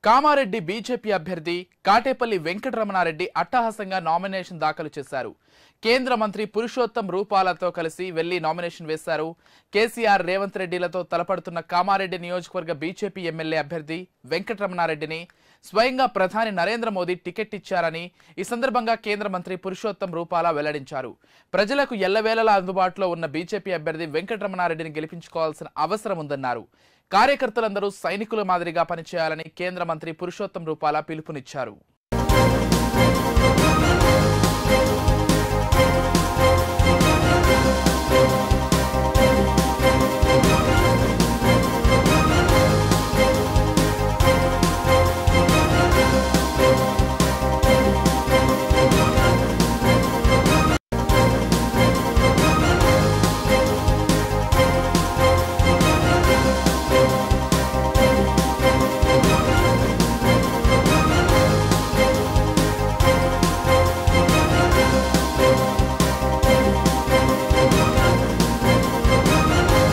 Kamareddy BJP అభ్యర్థి కాటేపల్లి వెంకటరమణారెడ్డి అట్టహాసంగా nomination దాఖలు చేశారు కేంద్ర మంత్రి పురుషోత్తం రూపాలతో కలిసి వెళ్లి నామినేషన్ వేశారు కేసీఆర్ రేవంత్ రెడ్డిలతో తలపడుతున్న కామారెడ్డి నియోజకవర్గ బీజేపీ ఎమ్మెల్యే అభ్యర్థి వెంకటరమణారెడ్డిని స్వయంగా ప్రధాని నరేంద్ర మోదీ టికెట్ ఇచ్చారని ఈ సందర్భంగా కేంద్ర మంత్రి పురుషోత్తం రూపాల వెల్లడించారు ప్రజలకు ఎల్లవేళలా అందుబాటులో ఉన్న బీజేపీ అభ్యర్థి వెంకటరమణారెడ్డిని గెలిపించుకోవాల్సిన అవసరం ఉందన్నారు కార్యకర్తలందరూ సైనికుల మాదిరిగా పనిచేయాలని కేంద్ర మంత్రి పురుషోత్తం రూపాల పిలుపునిచ్చారు